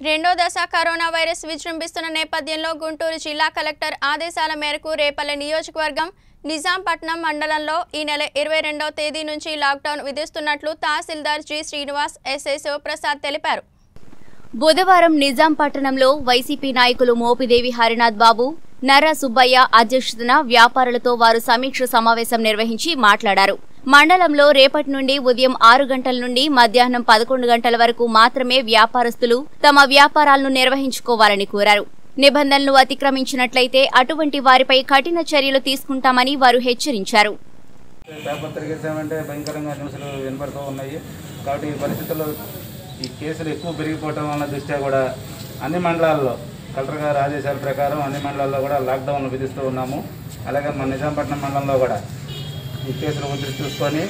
రెండో దశ corona virus విజృంభిస్తున్న నేపథ్యంలో గుంటూరు జిల్లా కలెక్టర్ ఆదేశాల మేరకు రేపల్లె నియోజకవర్గం నిజాంపట్నం మండలంలో ఈ నెల ఇరవై రెండవ తేదీ నుంచి లాక్డౌన్ విధిస్తున్నట్లు తహసీల్దార్ జి శ్రీనివాస్ ఎస్ఐ శివప్రసాద్ తెలిపారు బుధవారం నిజాం పట్టణంలో వైసీపీ నాయకులు మోపిదేవి హరినాథ్ బాబు నర్రా సుబ్బయ్య అధ్యక్షతన వ్యాపారులతో వారు సమీక్ష సమావేశం నిర్వహించి మాట్లాడారు మండలంలో రేపటి నుండి ఉదయం ఆరు గంటల నుండి మధ్యాహ్నం పదకొండు గంటల వరకు మాత్రమే వ్యాపారస్తులు తమ వ్యాపారాలను నిర్వహించుకోవాలని కోరారు నిబంధనలు అతిక్రమించినట్లయితే అటువంటి వారిపై కఠిన చర్యలు తీసుకుంటామని వారు హెచ్చరించారు పేపర్ తిరిగేసామంటే భయంకరంగా న్యూస్లు వినపడుతూ ఉన్నాయి కాబట్టి ఈ పరిస్థితుల్లో ఈ కేసులు ఎక్కువ పెరిగిపోవటం వల్ల దృష్ట్యా కూడా అన్ని మండలాల్లో కలెక్టర్ గారి ఆదేశాల ప్రకారం అన్ని మండలాల్లో కూడా లాక్డౌన్ విధిస్తూ ఉన్నాము అలాగే మన నిజాంపట్నం మండలంలో కూడా ఈ కేసులు ఉధృతి చూసుకొని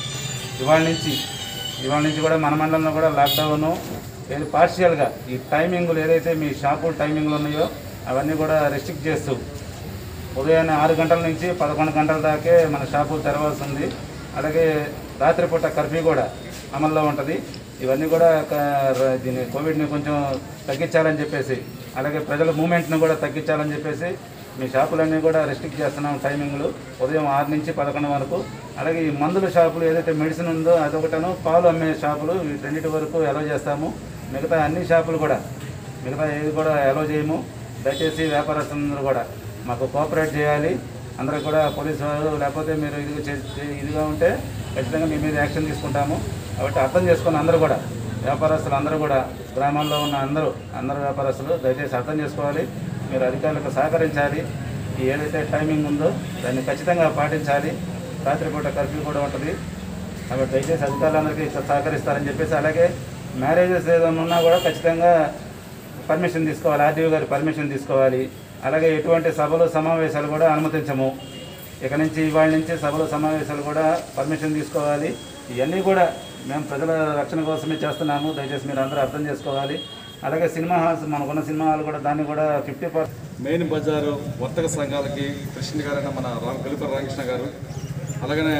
ఇవాళ నుంచి ఇవాళ నుంచి కూడా మన మండలంలో కూడా లాక్డౌన్ ఏది పార్షియల్గా ఈ టైమింగ్లు ఏదైతే మీ షాపుల టైమింగ్లు ఉన్నాయో అవన్నీ కూడా రెస్ట్రిక్ట్ చేస్తూ ఉదయాన్నే ఆరు గంటల నుంచి పదకొండు గంటల దాకే మన షాపులు తెరవాల్సి ఉంది అలాగే రాత్రిపూట కర్ఫ్యూ కూడా అమల్లో ఉంటుంది ఇవన్నీ కూడా క- ర- దీన్ని కోవిడ్ని కొంచెం తగ్గించాలని చెప్పేసి అలాగే ప్రజల మూమెంట్ని కూడా తగ్గించాలని చెప్పేసి మీ షాపులన్నీ కూడా రెస్ట్రిక్ట్ చేస్తున్నాం టైమింగ్లు ఉదయం ఆరు నుంచి పదకొండు వరకు అలాగే ఈ మందుల షాపులు ఏదైతే మెడిసిన్ ఉందో అదొకటను పాలు అమ్మే షాపులు వీటన్నిటి వరకు అలో చేస్తాము మిగతా అన్ని షాపులు కూడా మిగతా ఏది కూడా అలో చేయము దయచేసి వ్యాపారస్తులందరూ కూడా మాకు కోఆపరేట్ చేయాలి అందరూ కూడా పోలీసు వారు లేకపోతే మీరు ఇది చే- ఇదిగా ఉంటే ఖచ్చితంగా మీ మీద యాక్షన్ తీసుకుంటాము కాబట్టి అర్థం చేసుకుని అందరూ కూడా వ్యాపారస్తులు అందరూ కూడా గ్రామాల్లో ఉన్న అందరూ అందరూ వ్యాపారస్తులు దయచేసి అర్థం చేసుకోవాలి మీరు అధికారులకు సహకరించాలి ఈ ఏదైతే టైమింగ్ ఉందో దాన్ని ఖచ్చితంగా పాటించాలి రాత్రిపూట కర్ఫ్యూ కూడా ఉంటుంది కాబట్టి దయచేసి అధికారులందరికీ సహకరిస్తారని చెప్పేసి అలాగే మ్యారేజెస్ ఏదైనా ఉన్నా కూడా ఖచ్చితంగా పర్మిషన్ తీసుకోవాలి ఆర్డీఓ గారి పర్మిషన్ తీసుకోవాలి అలాగే ఎటువంటి సభలు సమావేశాలు కూడా అనుమతించము ఇక నుంచి ఇవాళ నుంచి సభలు సమావేశాలు కూడా పర్మిషన్ తీసుకోవాలి ఇవన్నీ కూడా మేము ప్రజల రక్షణ కోసమే చేస్తున్నాము దయచేసి మీరు అందరూ అర్థం చేసుకోవాలి అలాగే సినిమా హాల్స్ మనకున్న సినిమా హాల్ కూడా దాన్ని కూడా ఫిఫ్టీ పర్సెంట్ మెయిన్ బజారు వర్తక సంఘాలకి కృష్ణ గారైన మన రామ్ కలిపర రామకృష్ణ గారు అలాగనే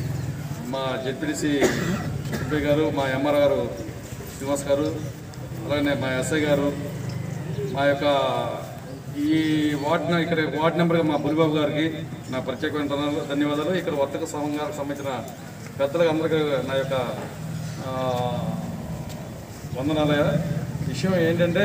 మా జెడ్పీటీసీ సుబ్బయ్య గారు మా ఎంఆర్ గారు శ్రీనివాస్ గారు అలాగనే మా ఎస్ఐ గారు మా యొక్క ఈ వార్డ్ న- ఇక్కడ వార్డ్ నెంబర్గా మా బులిబాబు గారికి నా ప్రత్యేకమైన ధన్యవాదాలు- ధన్యవాదాలు ఇక్కడ వర్తక సంఘాలకు సంబంధించిన పెద్దలకు అందరికీ నా యొక్క ఆ, వందనాలయ విషయం ఏంటంటే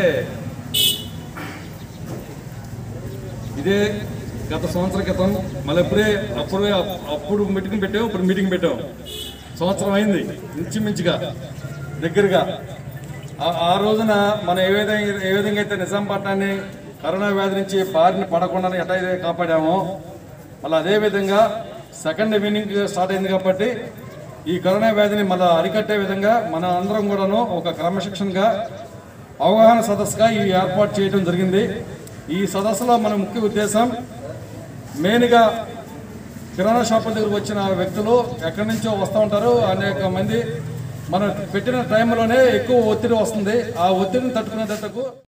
ఇదే గత సంవత్సరం క్రితం మళ్ళీ ఎప్పుడే అప్పుడే అప్పుడు మీటింగ్ పెట్టాం ఇప్పుడు మీటింగ్ పెట్టాం సంవత్సరం అయింది ఇంచుమించుగా దగ్గరగా ఆ- ఆ రోజున మనం ఏ విధంగా ఏ విధంగా అయితే నిజాంపట్నాన్ని కరోనా వ్యాధి నుంచి బారిన పడకుండా ఎట్లా అయితే కాపాడామో మళ్ళీ అదే విధంగా సెకండ్ ఈవినింగ్ స్టార్ట్ అయింది కాబట్టి ఈ కరోనా వ్యాధిని మళ్ళీ అరికట్టే విధంగా మన అందరం కూడాను ఒక క్రమశిక్షణగా అవగాహన సదస్సుగా ఈ ఏర్పాటు చేయడం జరిగింది ఈ సదస్సులో మన ముఖ్య ఉద్దేశం మెయిన్గా కిరాణా షాపుల దగ్గరకు వచ్చిన వ్యక్తులు ఎక్కడి నుంచో వస్తూ ఉంటారు అనేక మంది మనం పెట్టిన టైంలోనే ఎక్కువ ఒత్తిడి వస్తుంది ఆ ఒత్తిడిని తట్టుకునేటట్టుకు